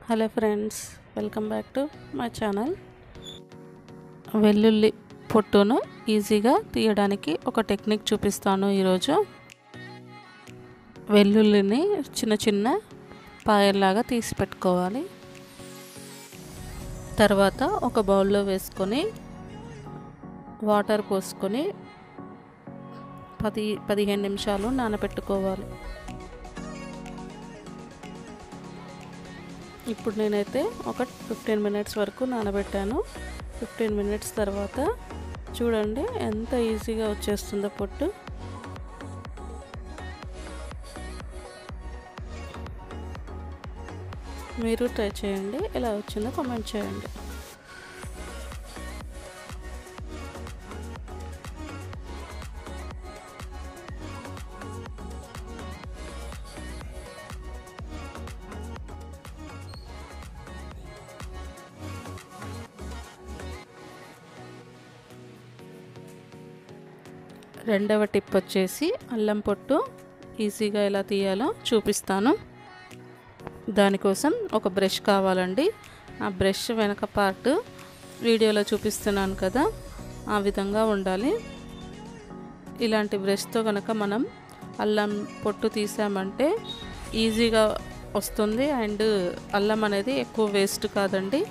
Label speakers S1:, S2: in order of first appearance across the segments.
S1: hello friends welcome back to my channel వెల్లుల్లి పొట్టును ఈజీగా తీయడానికి ఒక టెక్నిక్ చూపిస్తాను ఈరోజు వెల్లుల్లిని చిన్న చిన్న పాయల్లాగా తీసి పెట్టుకోవాలి తర్వాత ఒక బౌల్లో వేసుకొని వాటర్ పోసుకొని పది పదిహేను నిమిషాలు నానబెట్టుకోవాలి ఇప్పుడు నేనైతే ఒక ఫిఫ్టీన్ మినిట్స్ వరకు నానబెట్టాను ఫిఫ్టీన్ మినిట్స్ తర్వాత చూడండి ఎంత ఈజీగా వచ్చేస్తుందో పొట్టు మీరు ట్రై చేయండి ఎలా వచ్చిందో కామెంట్ చేయండి రెండవ టిప్ వచ్చేసి అల్లం పొట్టు ఈజీగా ఎలా తీయాలో చూపిస్తాను దానికోసం ఒక బ్రష్ కావాలండి ఆ బ్రష్ వెనక పార్ట్ వీడియోలో చూపిస్తున్నాను కదా ఆ విధంగా ఉండాలి ఇలాంటి బ్రష్తో కనుక మనం అల్లం పొట్టు తీసామంటే ఈజీగా వస్తుంది అండ్ అల్లం అనేది ఎక్కువ వేస్ట్ కాదండి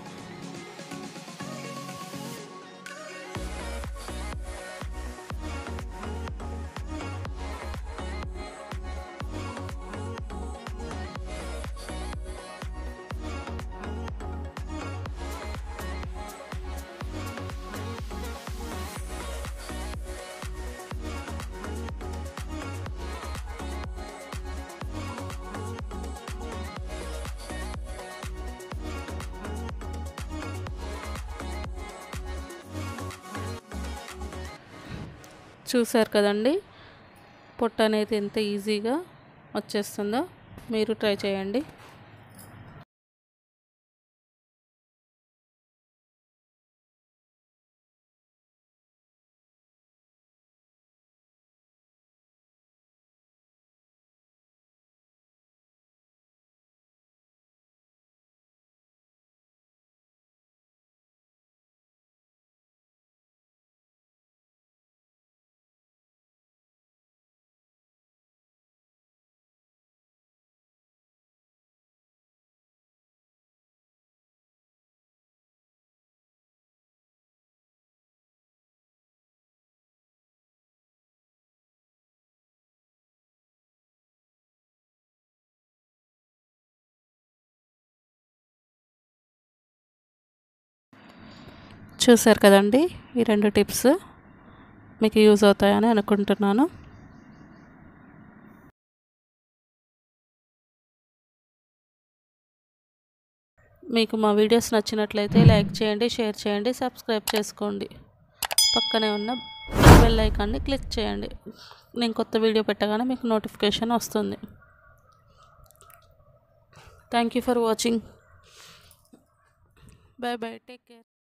S1: చూసారు కదండి పొట్ట అనేది ఎంత ఈజీగా వచ్చేస్తుందో మీరు ట్రై చేయండి చూసారు కదండి ఈ రెండు టిప్స్ మీకు యూజ్ అవుతాయని అనుకుంటున్నాను మీకు మా వీడియోస్ నచ్చినట్లయితే లైక్ చేయండి షేర్ చేయండి సబ్స్క్రైబ్ చేసుకోండి పక్కనే ఉన్న బెల్ ఐకాన్ని క్లిక్ చేయండి నేను కొత్త వీడియో పెట్టగానే మీకు నోటిఫికేషన్ వస్తుంది thank you for watching bye bye take care